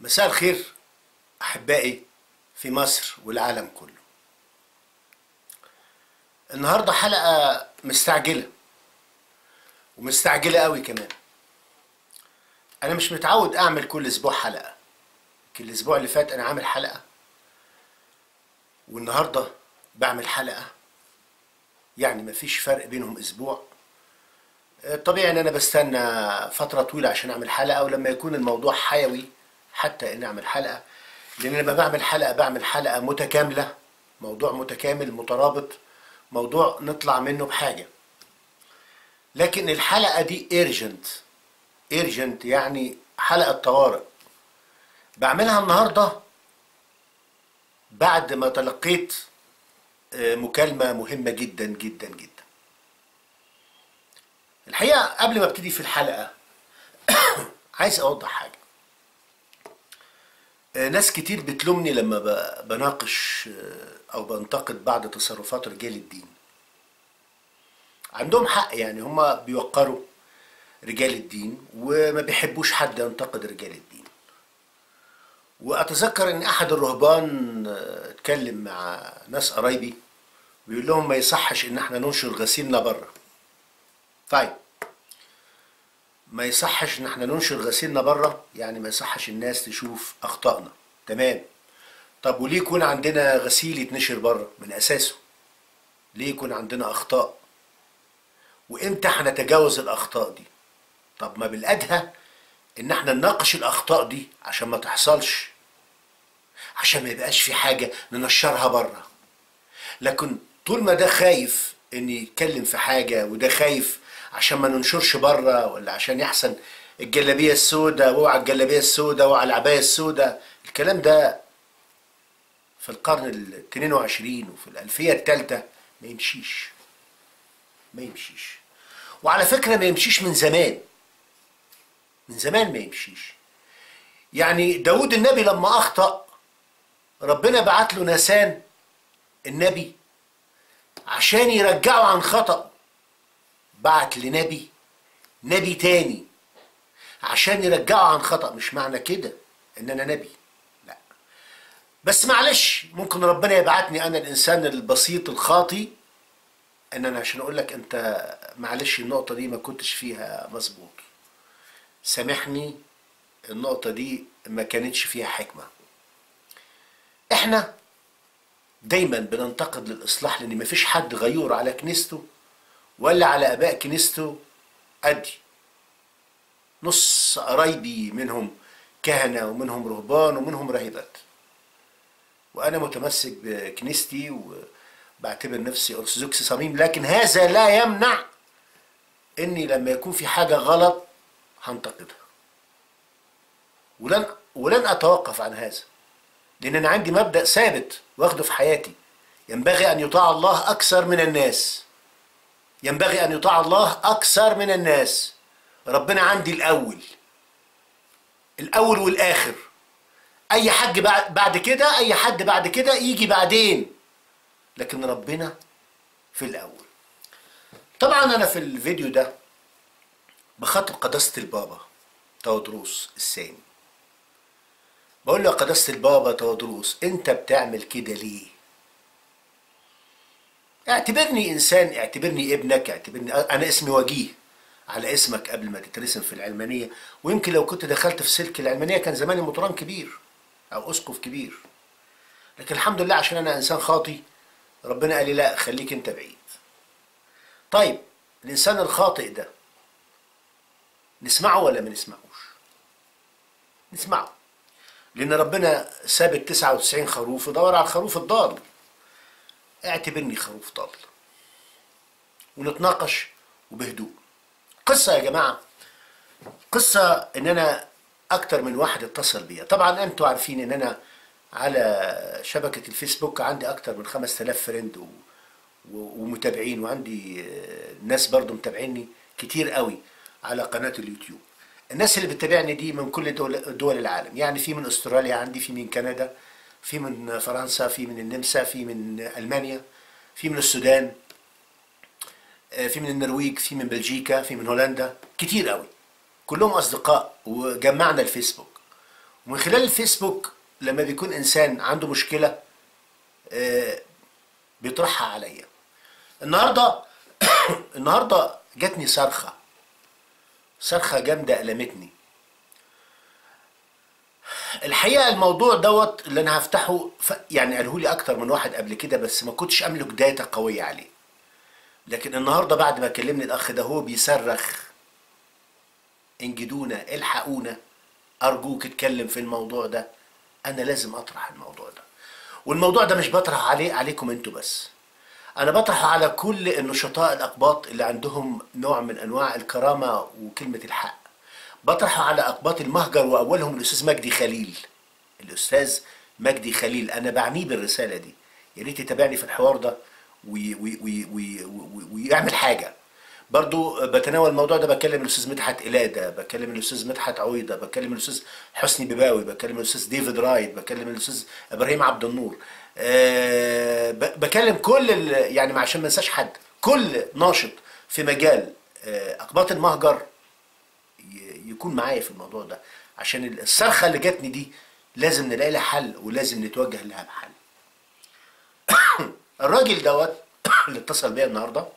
مساء الخير احبائي في مصر والعالم كله النهارده حلقه مستعجله ومستعجله قوي كمان انا مش متعود اعمل كل اسبوع حلقه يمكن الاسبوع اللي فات انا عامل حلقه والنهارده بعمل حلقه يعني مفيش فرق بينهم اسبوع طبيعي ان انا بستنى فتره طويله عشان اعمل حلقه ولما يكون الموضوع حيوي حتى اني اعمل حلقه لان لما بعمل حلقه بعمل حلقه متكامله موضوع متكامل مترابط موضوع نطلع منه بحاجه لكن الحلقه دي ايرجنت ايرجنت يعني حلقه طوارئ بعملها النهارده بعد ما تلقيت مكالمه مهمه جدا جدا جدا الحقيقه قبل ما ابتدي في الحلقه عايز اوضح حاجه ناس كتير بتلومني لما بناقش او بنتقد بعض تصرفات رجال الدين عندهم حق يعني هم بيوقروا رجال الدين وما بيحبوش حد ينتقد رجال الدين واتذكر ان احد الرهبان اتكلم مع ناس قرايبي بيقول لهم ما يصحش ان احنا ننشر غسيلنا بره طيب ما يصحش ان احنا ننشر غسيلنا بره يعني ما يصحش الناس تشوف اخطائنا تمام طب وليه يكون عندنا غسيل يتنشر بره من اساسه ليه يكون عندنا اخطاء وامتى هنتجاوز الاخطاء دي طب ما بالادهى ان احنا نناقش الاخطاء دي عشان ما تحصلش عشان ما يبقاش في حاجه ننشرها بره لكن طول ما ده خايف ان يتكلم في حاجه وده خايف عشان ما ننشرش بره ولا عشان يحسن الجلابيه السوداء واوعى الجلابيه السوداء واوعى العبايه السوداء الكلام ده في القرن ال 22 وفي الالفيه الثالثه ما يمشيش ما يمشيش وعلى فكره ما يمشيش من زمان من زمان ما يمشيش يعني داود النبي لما اخطا ربنا بعت له ناسان النبي عشان يرجعه عن خطأ بعت لنبي نبي تاني عشان يرجعه عن خطأ مش معنى كده ان انا نبي لا بس معلش ممكن ربنا يبعتني انا الانسان البسيط الخاطي ان انا عشان اقول لك انت معلش النقطة دي ما كنتش فيها مظبوط سامحني النقطة دي ما كانتش فيها حكمة احنا دايما بننتقد للاصلاح لان مفيش حد غيور على كنيسته ولا على اباء كنيسته ادي نص قرايبي منهم كهنه ومنهم رهبان ومنهم راهبات وانا متمسك بكنيستي وبعتبر نفسي ارثوذكسي صميم لكن هذا لا يمنع اني لما يكون في حاجه غلط هنتقدها ولن ولن اتوقف عن هذا لان انا عندي مبدا ثابت واخده في حياتي ينبغي ان يطاع الله اكثر من الناس ينبغي ان يطاع الله اكثر من الناس ربنا عندي الاول الاول والاخر اي حد بعد بعد كده اي حد بعد كده يجي بعدين لكن ربنا في الاول طبعا انا في الفيديو ده بخاطب قداسه البابا تودروس الثاني بقول له يا قداسة البابا تودروس انت بتعمل كده ليه اعتبرني انسان اعتبرني ابنك اعتبرني انا اسمي وجيه على اسمك قبل ما تترسم في العلمانية ويمكن لو كنت دخلت في سلك العلمانية كان زماني مطران كبير او اسقف كبير لكن الحمد لله عشان انا انسان خاطي ربنا قال لي لا خليك انت بعيد طيب الانسان الخاطئ ده نسمعه ولا ما نسمعوش نسمعه لان ربنا ساب ال 99 خروف ودور على الخروف الضال اعتبرني خروف ضال ونتناقش وبهدوء قصه يا جماعه قصه ان انا اكتر من واحد اتصل بيا طبعا انتوا عارفين ان انا على شبكه الفيسبوك عندي اكتر من 5000 فريند و... ومتابعين وعندي ناس برضو متابعيني كتير قوي على قناه اليوتيوب الناس اللي بتتابعني دي من كل دول, دول العالم يعني في من استراليا عندي في من كندا في من فرنسا في من النمسا في من المانيا في من السودان في من النرويج في من بلجيكا في من هولندا كتير قوي كلهم اصدقاء وجمعنا الفيسبوك ومن خلال الفيسبوك لما بيكون انسان عنده مشكله آه، بيطرحها عليا النهارده النهارده جاتني صرخه صرخه جامده المتني الحقيقه الموضوع دوت اللي انا هفتحه ف... يعني قاله لي اكتر من واحد قبل كده بس ما كنتش املك داتا قويه عليه لكن النهارده بعد ما كلمني الاخ ده هو بيصرخ انجدونا الحقونا ارجوك اتكلم في الموضوع ده انا لازم اطرح الموضوع ده والموضوع ده مش بطرح عليه عليكم انتوا بس انا بطرح على كل النشطاء الاقباط اللي عندهم نوع من انواع الكرامه وكلمه الحق بطرحه على اقباط المهجر واولهم الاستاذ مجدي خليل الاستاذ مجدي خليل انا بعنيه بالرساله دي يا ريت يتابعني في الحوار ده وي وي وي وي وي ويعمل حاجه برضو بتناول الموضوع ده بكلم الاستاذ مدحت إلادة بكلم الاستاذ مدحت عويضة بكلم الاستاذ حسني بباوي بكلم الاستاذ ديفيد رايت بكلم الاستاذ ابراهيم عبد النور أه ب- بكلم كل ال- يعني عشان ما انساش حد كل ناشط في مجال آه، اقباط المهجر ي- يكون معايا في الموضوع ده عشان الصرخه اللي جاتني دي لازم نلاقي لها حل ولازم نتوجه لها بحل الراجل دوت اللي اتصل بيا النهارده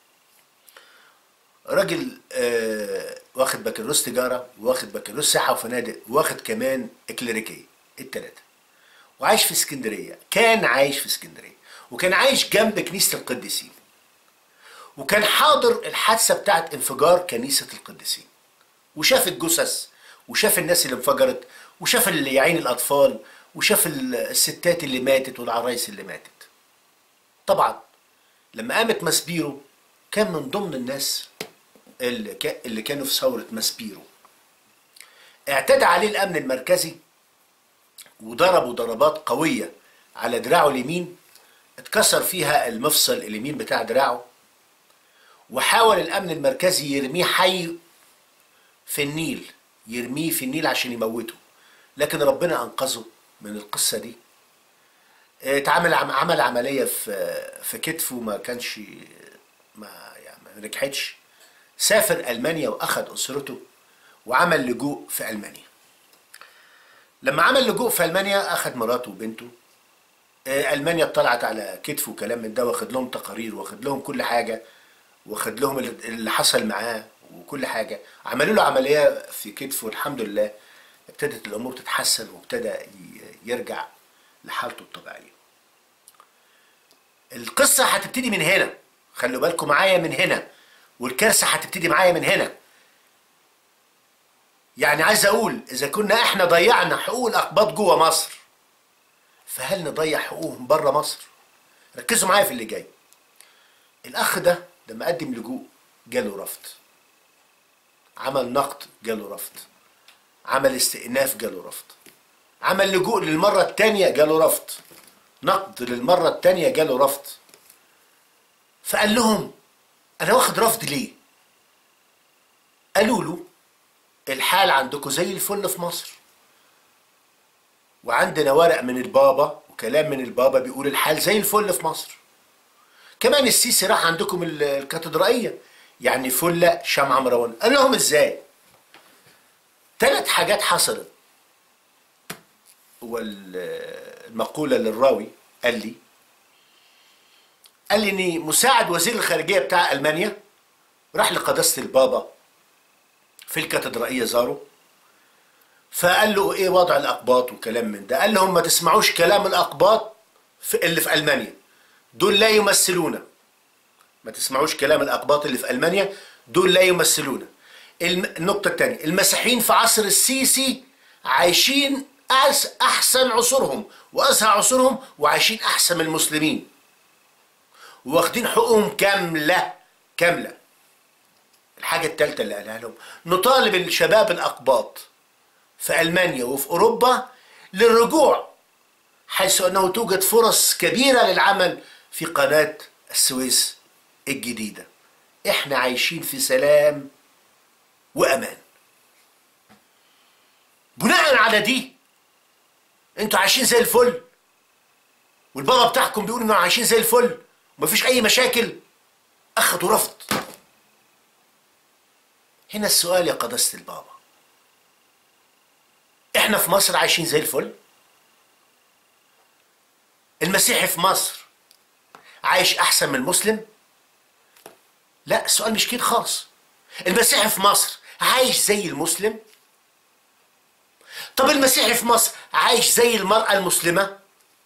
راجل آه واخد بكالوريوس تجاره واخد بكالوريوس سياحه وفنادق واخد كمان اكليريكيه التلاته وعايش في اسكندريه كان عايش في اسكندريه وكان عايش جنب كنيسه القديسين وكان حاضر الحادثه بتاعت انفجار كنيسه القديسين وشاف الجثث وشاف الناس اللي انفجرت وشاف اللي يعين الاطفال وشاف ال- الستات اللي ماتت والعرايس اللي ماتت طبعا لما قامت ماسبيرو كان من ضمن الناس اللي, كا- اللي كانوا في ثورة ماسبيرو اعتدى عليه الأمن المركزي وضربوا ضربات قوية على دراعه اليمين اتكسر فيها المفصل اليمين بتاع دراعه وحاول الأمن المركزي يرميه حي في النيل يرميه في النيل عشان يموته لكن ربنا أنقذه من القصة دي اتعمل عم- عمل عمليه في في كتفه ما كانش ما يعني ما نجحتش سافر المانيا واخد اسرته وعمل لجوء في المانيا لما عمل لجوء في المانيا اخد مراته وبنته آه، المانيا اطلعت على كتفه وكلام من ده واخد لهم تقارير واخد لهم كل حاجه واخد لهم اللي اللي حصل معاه وكل حاجه عملوا له عمليه في كتفه الحمد لله ابتدت الامور تتحسن وابتدى ي- يرجع لحالته الطبيعيه القصه هتبتدي من هنا خلوا بالكم معايا من هنا والكارثه هتبتدي معايا من هنا يعني عايز اقول اذا كنا احنا ضيعنا حقوق الاقباط جوه مصر فهل نضيع حقوقهم بره مصر ركزوا معايا في اللي جاي الاخ ده لما قدم لجوء جاله رفض عمل نقد جاله رفض عمل استئناف جاله رفض عمل لجوء للمرة التانية جاله رفض نقد للمرة التانية جاله رفض فقال لهم أنا واخد رفض ليه؟ قالوا له الحال عندكم زي الفل في مصر وعندنا ورق من البابا وكلام من البابا بيقول الحال زي الفل في مصر كمان السيسي راح عندكم ال- الكاتدرائية يعني فلة شمعة مروان قال لهم ازاي ثلاث حاجات حصلت والمقولة للراوي قال لي قال لي ان مساعد وزير الخارجية بتاع ألمانيا راح لقداسة البابا في الكاتدرائية زاره فقال له ايه وضع الأقباط وكلام من ده قال لهم ما تسمعوش كلام الأقباط في اللي في ألمانيا دول لا يمثلونا ما تسمعوش كلام الأقباط اللي في ألمانيا دول لا يمثلونا الم- النقطة الثانية المسيحيين في عصر السيسي عايشين أحس- أحسن عصورهم وأزهى عصورهم وعايشين أحسن من المسلمين واخدين حقوقهم كاملة كاملة الحاجة الثالثة اللي قالها لهم نطالب الشباب الأقباط في ألمانيا وفي أوروبا للرجوع حيث أنه توجد فرص كبيرة للعمل في قناة السويس الجديدة احنا عايشين في سلام وأمان بناء على دي انتوا عايشين زي الفل والبابا بتاعكم بيقول انه عايشين زي الفل ومفيش اي مشاكل اخدوا رفض هنا السؤال يا قداسة البابا احنا في مصر عايشين زي الفل المسيحي في مصر عايش احسن من المسلم لا السؤال مش كده خالص المسيحي في مصر عايش زي المسلم طب المسيحي في مصر عايش زي المرأة المسلمة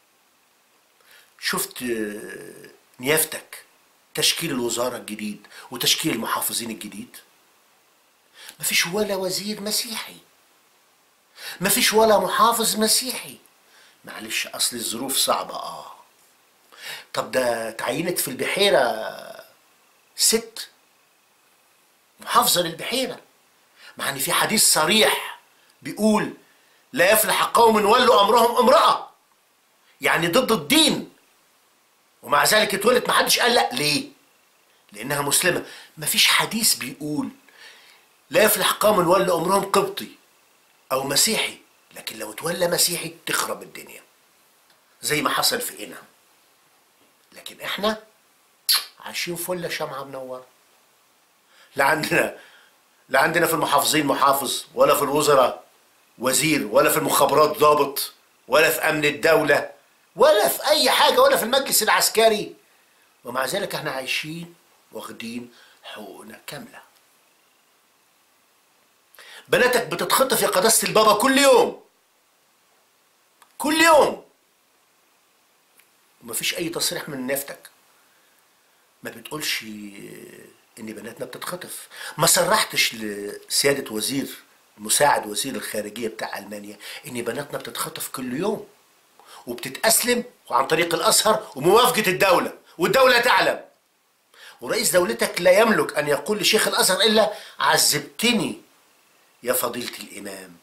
شفت آه، نيافتك تشكيل الوزارة الجديد وتشكيل المحافظين الجديد مفيش ولا وزير مسيحي مفيش ولا محافظ مسيحي معلش اصل الظروف صعبة اه طب ده تعينت في البحيرة ست محافظة للبحيرة مع ان في حديث صريح بيقول لا يفلح قوم ولوا امرهم امرأة يعني ضد الدين ومع ذلك اتولد محدش قال لا ليه لانها مسلمة مفيش حديث بيقول لا يفلح قوم ولوا امرهم قبطي او مسيحي لكن لو اتولى مسيحي تخرب الدنيا زي ما حصل في قنا لكن احنا عايشين فله شمعة منورة لا عندنا لا عندنا في المحافظين محافظ ولا في الوزراء وزير ولا في المخابرات ضابط ولا في امن الدولة ولا في اي حاجة ولا في المجلس العسكري ومع ذلك احنا عايشين واخدين حقوقنا كاملة بناتك بتتخطف يا قداسة البابا كل يوم كل يوم ومفيش اي تصريح من نافتك ما بتقولش ان بناتنا بتتخطف ما صرحتش لسيادة وزير مساعد وزير الخارجية بتاع ألمانيا ان بناتنا بتتخطف كل يوم وبتتأسلم عن طريق الأزهر وموافقة الدولة والدولة تعلم ورئيس دولتك لا يملك أن يقول لشيخ الأزهر إلا عذبتني يا فضيلة الإمام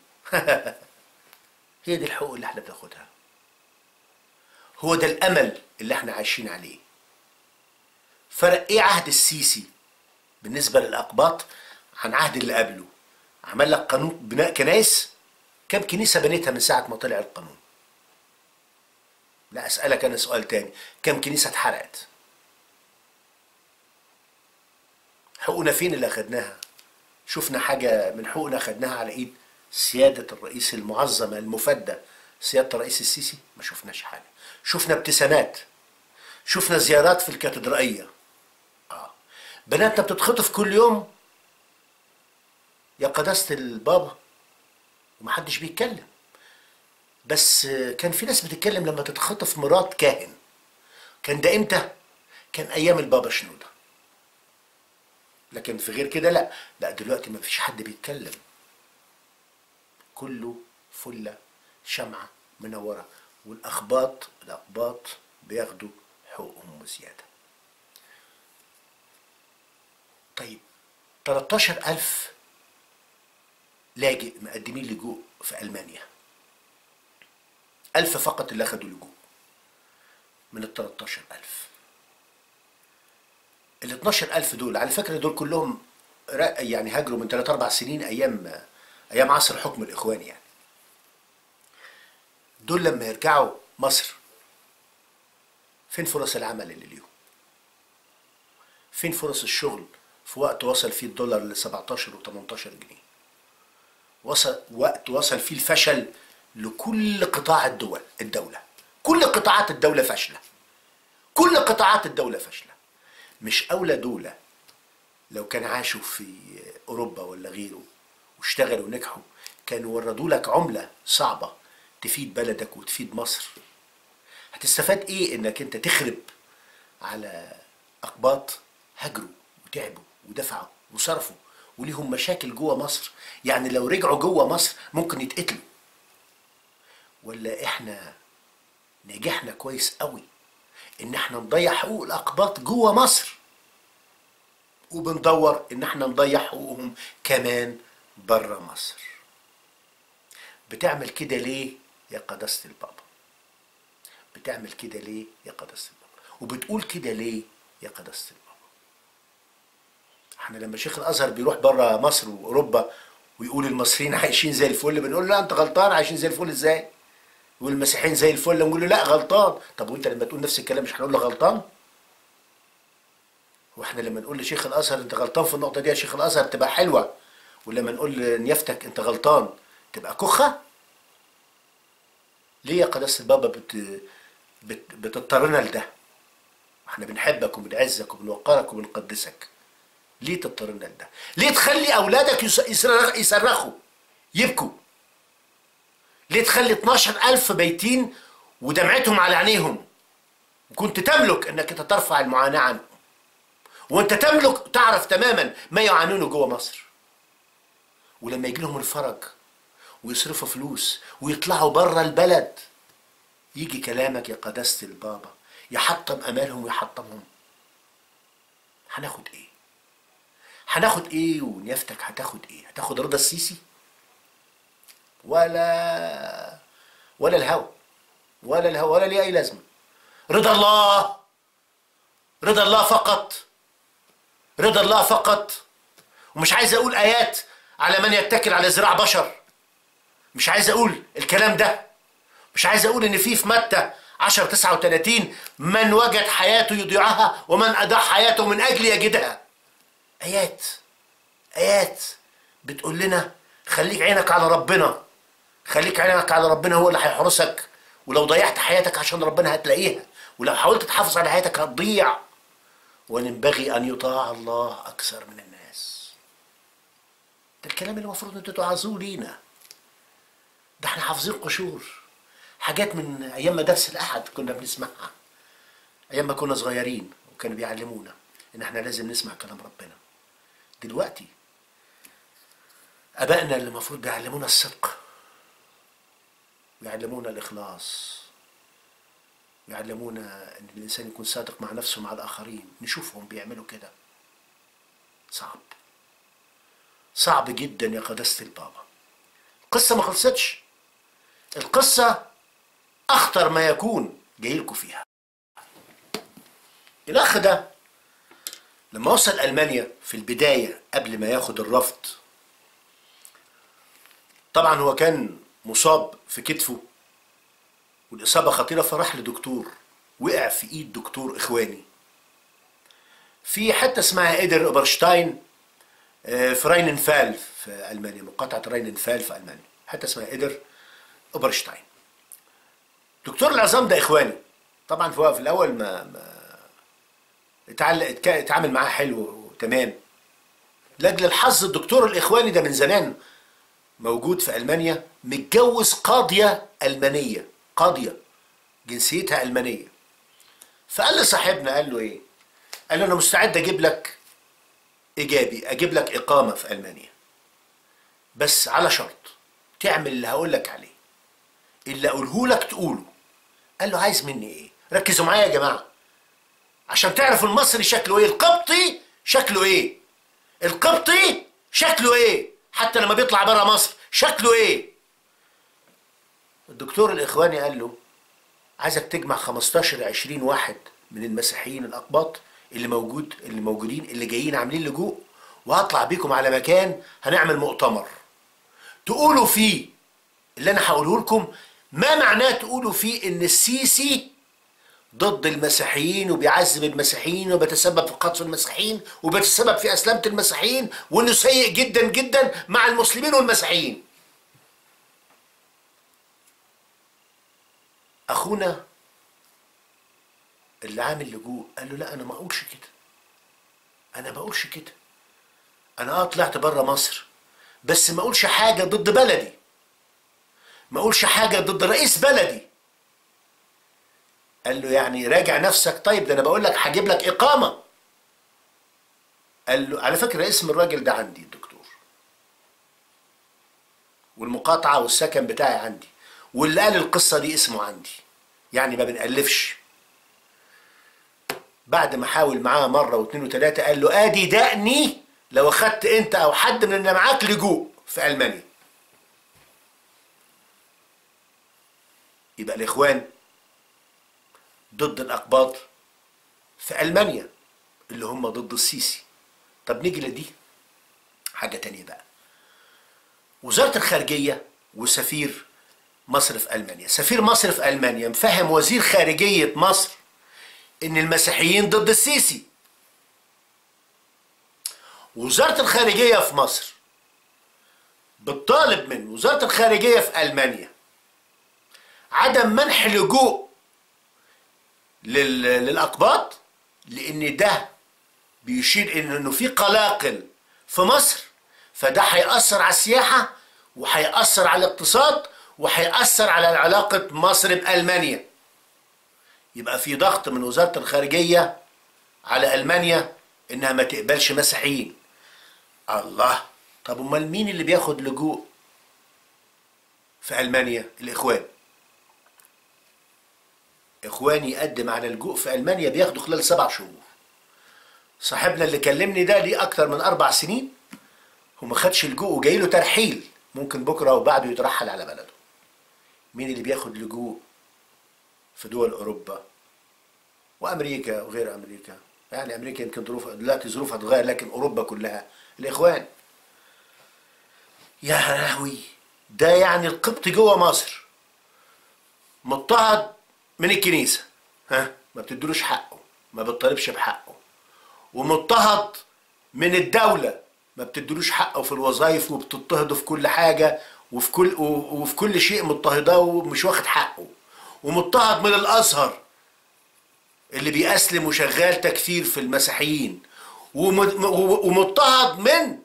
هي دي الحقوق اللي احنا بناخدها هو ده الأمل اللي احنا عايشين عليه فرق ايه عهد السيسي بالنسبة للأقباط عن عهد اللي قبله عمل لك قانون بناء كنايس كم كنيسة بنيتها من ساعة ما طلع القانون لا أسألك أنا سؤال تاني كم كنيسة اتحرقت حقوقنا فين اللي أخدناها شفنا حاجة من حقوقنا خدناها على إيد سيادة الرئيس المعظمة المفدى سيادة الرئيس السيسي ما شفناش حاجة شفنا ابتسامات شفنا زيارات في الكاتدرائية آه. بناتنا بتتخطف كل يوم يا قداسة البابا ومحدش بيتكلم بس كان في ناس بتتكلم لما تتخطف مرات كاهن كان ده امتى كان ايام البابا شنودة لكن في غير كده لا لا دلوقتي ما فيش حد بيتكلم كله فلة شمعة منورة والأخباط الأقباط بياخدوا حقوقهم وزيادة طيب 13000 لاجئ مقدمين لجوء في ألمانيا ألف فقط اللي أخدوا لجوء من ال 13000 ال 12000 دول على فكرة دول كلهم را- يعني هاجروا من 3 4 سنين أيام أيام عصر حكم الإخوان يعني دول لما يرجعوا مصر فين فرص العمل اللي ليهم فين فرص الشغل في وقت وصل فيه الدولار ل 17 و 18 جنيه وصل وقت وصل فيه الفشل لكل قطاع الدول الدولة كل قطاعات الدولة فاشلة كل قطاعات الدولة فاشلة مش أولى دولة لو كان عاشوا في أوروبا ولا غيره واشتغلوا ونجحوا كانوا وردوا لك عملة صعبة تفيد بلدك وتفيد مصر هتستفاد ايه انك انت تخرب على اقباط هاجروا وتعبوا ودفعوا وصرفوا وليهم مشاكل جوه مصر يعني لو رجعوا جوه مصر ممكن يتقتلوا ولا احنا نجحنا كويس قوي ان احنا نضيع حقوق الاقباط جوه مصر وبندور ان احنا نضيع حقوقهم كمان بره مصر بتعمل كده ليه يا قداسة البابا بتعمل كده ليه يا قداسة البابا وبتقول كده ليه يا قداسة البابا احنا لما شيخ الازهر بيروح بره مصر واوروبا ويقول المصريين عايشين زي الفل بنقول له لا انت غلطان عايشين زي الفل ازاي يقول المسيحيين زي الفل نقول له لا غلطان طب وانت لما تقول نفس الكلام مش هنقول له غلطان واحنا لما نقول لشيخ الازهر انت غلطان في النقطه دي يا شيخ الازهر تبقى حلوه ولما نقول لنيافتك انت غلطان تبقى كخه ليه يا قداسة البابا بت... بت... بتضطرنا لده احنا بنحبك وبنعزك وبنوقرك وبنقدسك ليه تضطرنا لده ليه تخلي اولادك يص- يصرخ... يصرخوا يبكوا ليه تخلي 12 ألف بيتين ودمعتهم على عينيهم وكنت تملك انك انت ترفع المعاناة عنهم وانت تملك تعرف تماما ما يعانونه جوه مصر ولما يجي لهم الفرج ويصرفوا فلوس ويطلعوا بره البلد يجي كلامك يا قداسة البابا يحطم امالهم ويحطمهم هناخد ايه هناخد ايه ونيافتك هتاخد ايه هتاخد رضا السيسي ولا ولا الهوى ولا الهوى ولا ليه اي لازمه رضا الله رضا الله فقط رضا الله فقط ومش عايز اقول ايات على من يتكل على ذراع بشر مش عايز اقول الكلام ده مش عايز اقول ان في في متى 10 39 من وجد حياته يضيعها ومن اضاع حياته من اجل يجدها ايات ايات بتقول لنا خليك عينك على ربنا خليك عينك على ربنا هو اللي هيحرسك ولو ضيعت حياتك عشان ربنا هتلاقيها ولو حاولت تحافظ على حياتك هتضيع وينبغي ان يطاع الله اكثر من الناس ده الكلام اللي المفروض انتوا توعظوه لينا ده احنا حافظين قشور حاجات من ايام مدارس الاحد كنا بنسمعها ايام ما كنا صغيرين وكانوا بيعلمونا ان احنا لازم نسمع كلام ربنا دلوقتي ابائنا اللي المفروض بيعلمونا الصدق ويعلمونا الاخلاص ويعلمونا ان الانسان يكون صادق مع نفسه ومع الاخرين نشوفهم بيعملوا كده صعب صعب جدا يا قداسه البابا القصه ما خلصتش القصه اخطر ما يكون جاي لكم فيها الاخ ده لما وصل المانيا في البدايه قبل ما ياخد الرفض طبعا هو كان مصاب في كتفه والاصابه خطيره فراح لدكتور وقع في ايد دكتور اخواني في حته اسمها ايدر اوبرشتاين آه، في رايننفال في المانيا مقاطعه رايننفال في المانيا حته اسمها ايدر اوبرشتاين دكتور العظام ده اخواني طبعا هو في الاول ما, ما اتعلق اتك- اتعامل معاه حلو وتمام لاجل الحظ الدكتور الاخواني ده من زمان موجود في المانيا متجوز قاضيه المانيه قاضيه جنسيتها المانيه فقال لصاحبنا قال له ايه قال له انا مستعد اجيب لك ايجابي اجيب لك اقامه في المانيا بس على شرط تعمل اللي هقول لك عليه اللي اقوله لك تقوله قال له عايز مني ايه ركزوا معايا يا جماعه عشان تعرفوا المصري شكله ايه القبطي شكله ايه القبطي شكله ايه حتى لما بيطلع بره مصر شكله ايه الدكتور الاخواني قال له عايزك تجمع 15 20 واحد من المسيحيين الاقباط اللي موجود اللي موجودين اللي جايين عاملين لجوء وهطلع بيكم على مكان هنعمل مؤتمر تقولوا فيه اللي انا هقوله لكم ما معناه تقولوا فيه ان السيسي ضد المسيحيين وبيعذب المسيحيين وبيتسبب في قتل المسيحيين وبيتسبب في اسلامه المسيحيين وانه سيء جدا جدا مع المسلمين والمسيحيين اخونا اللي عامل لجوء قال له لا انا ما اقولش كده انا ما اقولش كده انا اه طلعت بره مصر بس ما اقولش حاجه ضد بلدي ما اقولش حاجه ضد رئيس بلدي قال له يعني راجع نفسك طيب ده انا بقول لك هجيب لك اقامه قال له على فكره اسم الراجل ده عندي الدكتور والمقاطعه والسكن بتاعي عندي واللي قال القصه دي اسمه عندي يعني ما بنألفش بعد ما حاول معاه مره واثنين وثلاثه قال له ادي دقني لو اخدت انت او حد من اللي معاك لجوء في المانيا يبقى الاخوان ضد الاقباط في المانيا اللي هم ضد السيسي طب نيجي لدي حاجه تانية بقى وزاره الخارجيه وسفير مصر في المانيا سفير مصر في المانيا مفهم وزير خارجيه مصر ان المسيحيين ضد السيسي وزاره الخارجيه في مصر بتطالب من وزاره الخارجيه في المانيا عدم منح لجوء لل- للاقباط لان ده بيشير إن- انه في قلاقل في مصر فده هيأثر على السياحة وهيأثر على الاقتصاد وهيأثر على علاقة مصر بألمانيا يبقى في ضغط من وزارة الخارجية على ألمانيا إنها ما تقبلش مسيحيين الله طب امال مين اللي بياخد لجوء في ألمانيا الإخوان إخوان يقدم على لجوء في ألمانيا بياخده خلال سبع شهور صاحبنا اللي كلمني ده ليه أكتر من أربع سنين وما خدش لجوء وجاي له ترحيل ممكن بكرة وبعده يترحل على بلده مين اللي بياخد لجوء في دول أوروبا وأمريكا وغير أمريكا يعني أمريكا يمكن ظروفها دلوقتي ظروفها تتغير لكن أوروبا كلها الإخوان يا لهوي ده يعني القبط جوه مصر مضطهد من الكنيسة ها ما بتدلوش حقه ما بتطالبش بحقه ومضطهد من الدولة ما بتدلوش حقه في الوظائف وبتضطهده في كل حاجة وفي كل و- وفي كل شيء مضطهداه ومش واخد حقه ومضطهد من الأزهر اللي بيأسلم وشغال تكفير في المسيحيين وم- و- ومضطهد من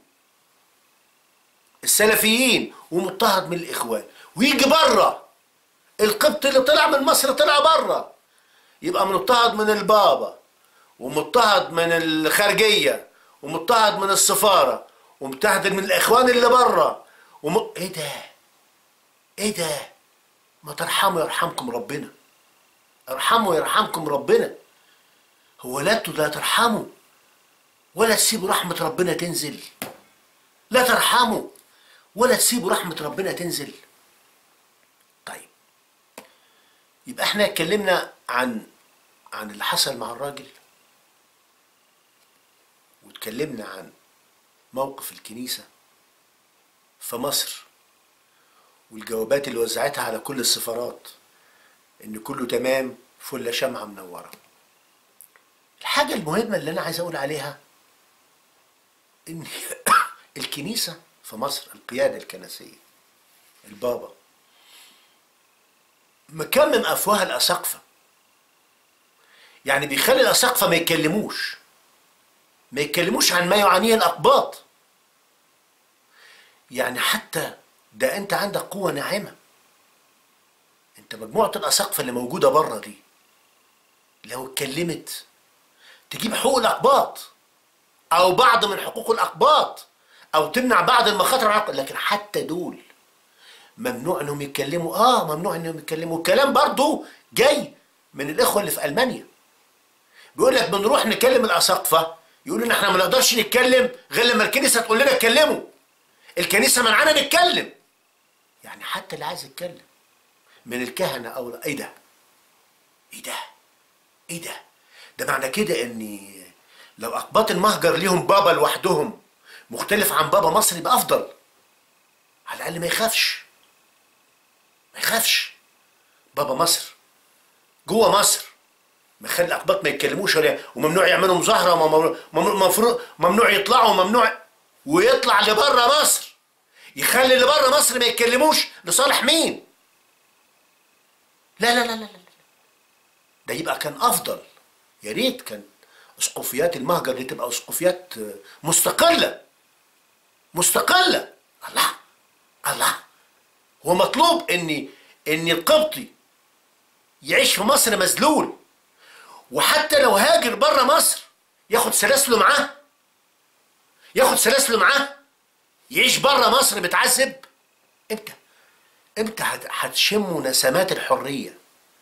السلفيين ومضطهد من الإخوان ويجي بره القبط اللي طلع من مصر طلع بره يبقى مضطهد من البابا ومضطهد من الخارجية ومضطهد من السفارة ومضطهد من الإخوان اللي بره وم... إيه ده؟ إيه ده؟ ما ترحموا يرحمكم ربنا ارحموا يرحمكم ربنا هو لا انتوا لا ترحموا ولا تسيبوا رحمة ربنا تنزل لا ترحموا ولا تسيبوا رحمة ربنا تنزل طيب يبقى احنا اتكلمنا عن عن اللي حصل مع الراجل واتكلمنا عن موقف الكنيسة في مصر والجوابات اللي وزعتها على كل السفارات ان كله تمام فل شمعة منورة الحاجة المهمة اللي انا عايز اقول عليها ان الكنيسة في مصر القيادة الكنسية البابا مكمم افواه الاساقفة يعني بيخلي الاساقفة ما يتكلموش ما يتكلموش عن ما يعانيه الاقباط يعني حتى ده انت عندك قوة ناعمة انت مجموعة الاساقفة اللي موجودة بره دي لو اتكلمت تجيب حقوق الاقباط او بعض من حقوق الاقباط او تمنع بعض المخاطر عن الأقباط. لكن حتى دول ممنوع انهم يتكلموا اه ممنوع انهم يتكلموا الكلام برضو جاي من الاخوه اللي في المانيا بيقول لك بنروح نكلم الاساقفه يقولوا لنا احنا ما نقدرش نتكلم غير لما الكنيسه تقول لنا اتكلموا الكنيسه منعنا نتكلم يعني حتى اللي عايز يتكلم من الكهنه او لا ايه ده ايه ده ايه ده ده معنى كده ان لو اقباط المهجر ليهم بابا لوحدهم مختلف عن بابا مصر يبقى افضل على الاقل ما يخافش ما يخافش بابا مصر جوه مصر مخلي الاقباط ما يتكلموش ولا وممنوع يعملوا مظاهره وممنوع ممنوع, ممنوع يطلعوا وممنوع ويطلع لبره مصر يخلي اللي بره مصر ما يتكلموش لصالح مين لا لا لا لا لا ده يبقى كان افضل يا ريت كان اسقفيات المهجر دي تبقى اسقفيات مستقله مستقله الله الله هو مطلوب ان ان القبطي يعيش في مصر مذلول وحتى لو هاجر بره مصر ياخد سلاسله معاه ياخد سلاسله معاه يعيش بره مصر متعذب امتى امتى هت- هتشموا نسمات الحريه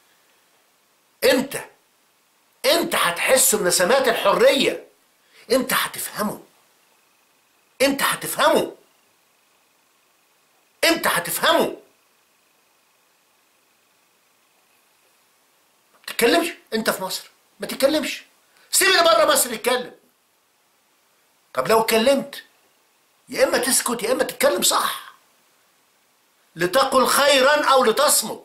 امتى امتى هتحسوا بنسمات الحريه امتى هتفهموا امتى هتفهموا امتى هتفهموا ما تتكلمش انت في مصر ما تتكلمش سيب اللي بره مصر يتكلم طب لو اتكلمت يا اما تسكت يا اما تتكلم صح لتقل خيرا او لتصمت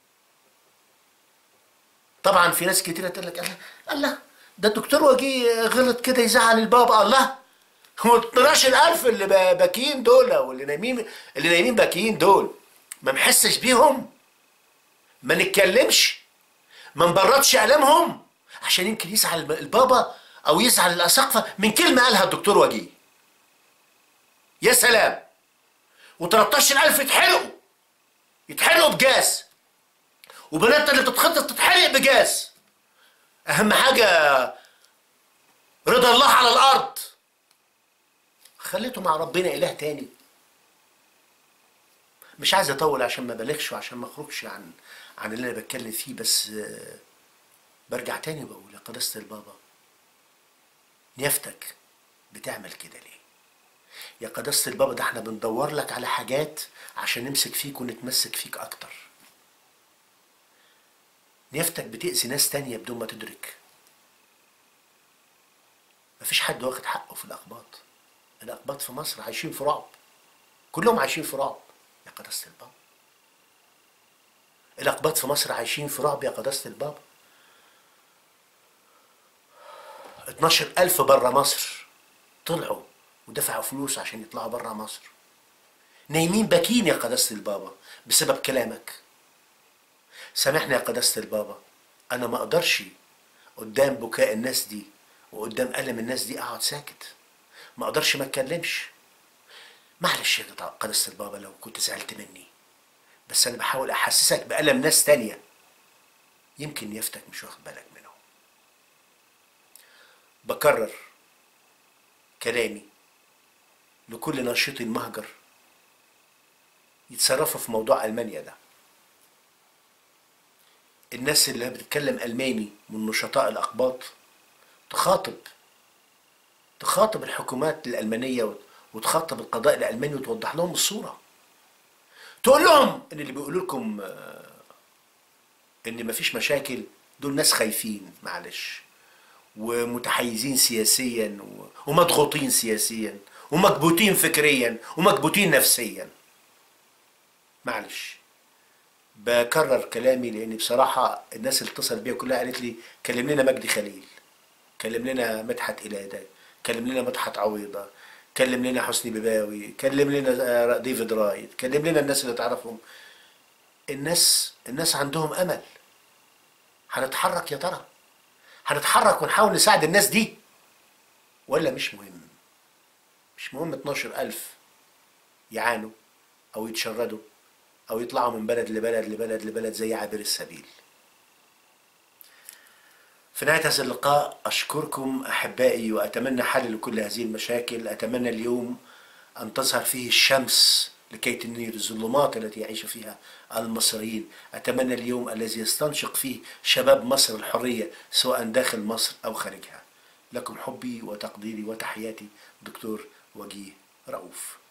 طبعا في ناس كتيرة تقول لك الله الله ده الدكتور وجيه غلط كده يزعل البابا الله هو ال 12000 اللي با- باكيين دول واللي نايمين اللي نايمين باكيين دول ما محسش بيهم ما نتكلمش ما نبردش ألمهم عشان يمكن يزعل البابا أو يزعل الأساقفة من كلمة قالها الدكتور وجيه يا سلام و13000 يتحرقوا يتحرقوا بجاز وبناتنا اللي تتخطط تتحرق بجاز أهم حاجة رضا الله على الأرض خليته مع ربنا إله تاني مش عايز اطول عشان ما بلغش وعشان ما اخرجش عن عن اللي انا بتكلم فيه بس آه، برجع تاني بقول يا قداسة البابا نيافتك بتعمل كده ليه؟ يا قداسة البابا ده احنا بندور لك على حاجات عشان نمسك فيك ونتمسك فيك اكتر نيافتك بتأذي ناس تانية بدون ما تدرك مفيش حد واخد حقه في الأقباط الأقباط في مصر عايشين في رعب كلهم عايشين في رعب يا قداسة البابا الأقباط في مصر عايشين في رعب يا قداسة البابا 12 ألف برا مصر طلعوا ودفعوا فلوس عشان يطلعوا برا مصر نايمين باكين يا قداسة البابا بسبب كلامك سامحني يا قداسة البابا أنا ما أقدرش قدام بكاء الناس دي وقدام ألم الناس دي أقعد ساكت ما أقدرش ما أتكلمش معلش يا قداسة البابا لو كنت زعلت مني بس أنا بحاول أحسسك بألم ناس تانية يمكن يفتك مش واخد بالك منهم بكرر كلامي لكل ناشط مهجر يتصرفوا في موضوع ألمانيا ده الناس اللي بتتكلم ألماني من نشطاء الأقباط تخاطب تخاطب الحكومات الألمانية وتخاطب القضاء الألماني وتوضح لهم الصورة تقول لهم ان اللي بيقولوا لكم آه، ان مفيش مشاكل دول ناس خايفين معلش ومتحيزين سياسيا و- ومضغوطين سياسيا ومكبوتين فكريا ومكبوتين نفسيا معلش بكرر كلامي لان بصراحه الناس اللي اتصلت بيا كلها قالت لي كلم لنا مجدي خليل كلم لنا مدحت إلادة كلم لنا مدحت عويضة كلم لنا حسني بباوي كلم لنا آه، ديفيد رايت كلم لنا الناس اللي تعرفهم الناس الناس عندهم أمل هنتحرك يا ترى هنتحرك ونحاول نساعد الناس دي ولا مش مهم مش مهم 12 ألف يعانوا أو يتشردوا أو يطلعوا من بلد لبلد لبلد لبلد زي عابر السبيل في نهاية هذا اللقاء أشكركم أحبائي وأتمنى حل لكل هذه المشاكل أتمنى اليوم أن تظهر فيه الشمس لكي تنير الظلمات التي يعيش فيها المصريين أتمنى اليوم الذي يستنشق فيه شباب مصر الحرية سواء داخل مصر أو خارجها لكم حبي وتقديري وتحياتي دكتور وجيه رؤوف